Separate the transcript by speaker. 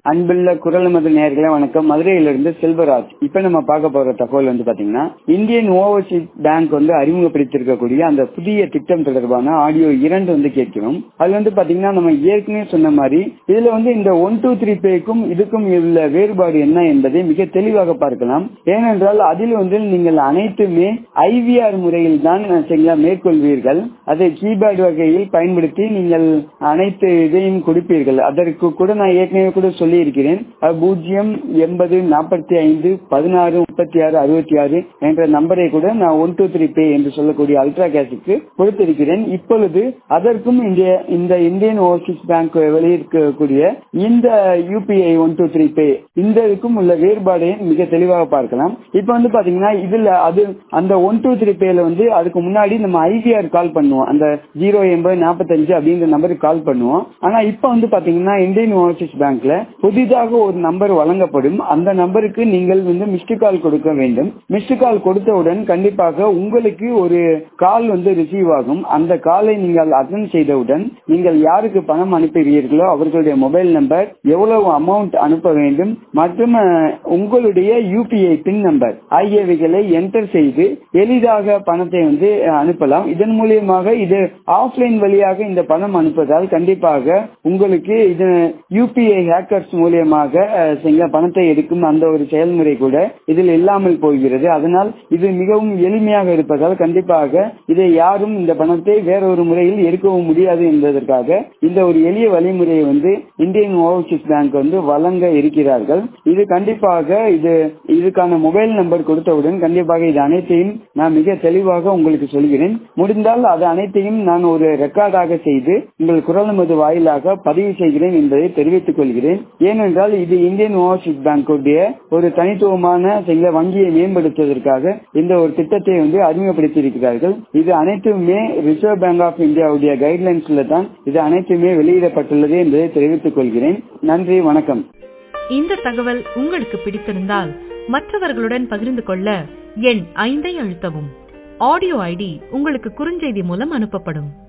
Speaker 1: அன்புள்ள குரல் மது நேர்களே வணக்கம் மதுரையிலிருந்து செல்வராஜ் இப்ப நம்ம பார்க்க போற தகவல் வந்து பாத்தீங்கன்னா இந்தியன் ஓவர்சீஸ் பேங்க் வந்து அறிமுகப்படுத்தியிருக்கக்கூடிய அந்த புதிய திட்டம் தொடர்பான ஆடியோ இரண்டு வந்து கேட்கிறோம் அது வந்து பாத்தீங்கன்னா நம்ம ஏற்கனவே சொன்ன மாதிரி இதுல வந்து இந்த ஒன் டூ த்ரீ பேக்கும் இதுக்கும் உள்ள வேறுபாடு என்ன என்பதை மிக தெளிவாக பார்க்கலாம் ஏனென்றால் அதில் வந்து நீங்கள் அனைத்துமே ஐவிஆர் முறையில் தான் சரிங்களா மேற்கொள்வீர்கள் அதை கீபேட் வகையில் பயன்படுத்தி நீங்கள் அனைத்து இதையும் கொடுப்பீர்கள் அதற்கு கூட நான் ஏற்கனவே கூட சொல்லி இருக்கிறேன் பூஜ்ஜியம் எண்பது நாற்பத்தி ஐந்து பதினாறு முப்பத்தி ஆறு அறுபத்தி ஆறு என்ற நம்பரை கூட நான் ஒன் டூ த்ரீ பே என்று சொல்லக்கூடிய அல்ட்ரா கேஷுக்கு கொடுத்திருக்கிறேன் இப்பொழுது அதற்கும் இந்த இந்த இந்தியன் ஓவர்சீஸ் பேங்க் வெளியிடக்கூடிய இந்த UPI one two three pay இந்த இதுக்கும் உள்ள வேறுபாடை மிக தெளிவாக பார்க்கலாம் இப்ப வந்து பாத்தீங்கன்னா இதுல அது அந்த ஒன் டூ த்ரீ பேல வந்து அதுக்கு முன்னாடி நம்ம ஐவிஆர் கால் பண்ணுவோம் அந்த ஜீரோ எண்பது நாற்பத்தஞ்சு அப்படின்ற நம்பருக்கு கால் பண்ணுவோம் ஆனா இப்ப வந்து பாத்தீங்கன்னா இந்தியன் ஓவர்சீஸ் பேங்க்ல புதிதாக ஒரு நம்பர் வழங்கப்படும் அந்த நம்பருக்கு நீங்கள் வந்து மிஸ்டு கால் கொடுக்க வேண்டும் மிஸ்டு கால் கொடுத்தவுடன் கண்டிப்பாக உங்களுக்கு ஒரு கால் வந்து ரிசீவ் ஆகும் அந்த காலை நீங்கள் அட்டன் செய்தவுடன் நீங்கள் யாருக்கு பணம் அனுப்புகிறீர்களோ அவர்களுடைய மொபைல் நம்பர் எவ்வளவு அமௌண்ட் அனுப்ப வேண்டும் மற்றும் உங்களுடைய யூபிஐ பின் நம்பர் ஆகியவைகளை என்டர் செய்து எளிதாக பணத்தை வந்து அனுப்பலாம் இதன் மூலியமாக இது ஆஃப்லைன் வழியாக இந்த பணம் அனுப்புவதால் கண்டிப்பாக உங்களுக்கு இது யூபிஐ ஹேக்கர்ஸ் மூலியமாக பணத்தை எடுக்கும் அந்த ஒரு செயல்முறை கூட இதில் இல்லாமல் போகிறது அதனால் இது மிகவும் எளிமையாக இருப்பதால் கண்டிப்பாக இதை யாரும் இந்த பணத்தை வேறொரு முறையில் எடுக்கவும் முடியாது என்பதற்காக இந்த ஒரு எளிய வழிமுறையை வந்து இந்தியன் ஓவர்சீஸ் பேங்க் வந்து வழங்க இருக்கிறார்கள் இது கண்டிப்பாக இது இதுக்கான மொபைல் நம்பர் கொடுத்தவுடன் கண்டிப்பாக இது அனைத்தையும் நான் மிக தெளிவாக உங்களுக்கு சொல்கிறேன் முடிந்தால் அது அனைத்தையும் நான் ஒரு ரெக்கார்டாக செய்து உங்கள் குரல் மது வாயிலாக பதிவு செய்கிறேன் என்பதை தெரிவித்துக் கொள்கிறேன் ஏனென்றால் இது இந்தியன் ஓவர்சீஸ் பேங்குடைய ஒரு தனித்துவமான சில வங்கியை மேம்படுத்துவதற்காக இந்த ஒரு திட்டத்தை வந்து அறிமுகப்படுத்தி இருக்கிறார்கள் இது அனைத்துமே ரிசர்வ் பேங்க் ஆஃப் இந்தியாவுடைய கைட்லைன்ஸ்ல தான் இது அனைத்துமே வெளியிடப்பட்டுள்ளது என்பதை தெரிவித்துக் கொள்கிறேன் நன்றி வணக்கம்
Speaker 2: இந்த தகவல் உங்களுக்கு பிடித்திருந்தால் மற்றவர்களுடன் பகிர்ந்து கொள்ள எண் ஐந்தை அழுத்தவும் ஆடியோ ஐடி உங்களுக்கு குறுஞ்செய்தி மூலம் அனுப்பப்படும்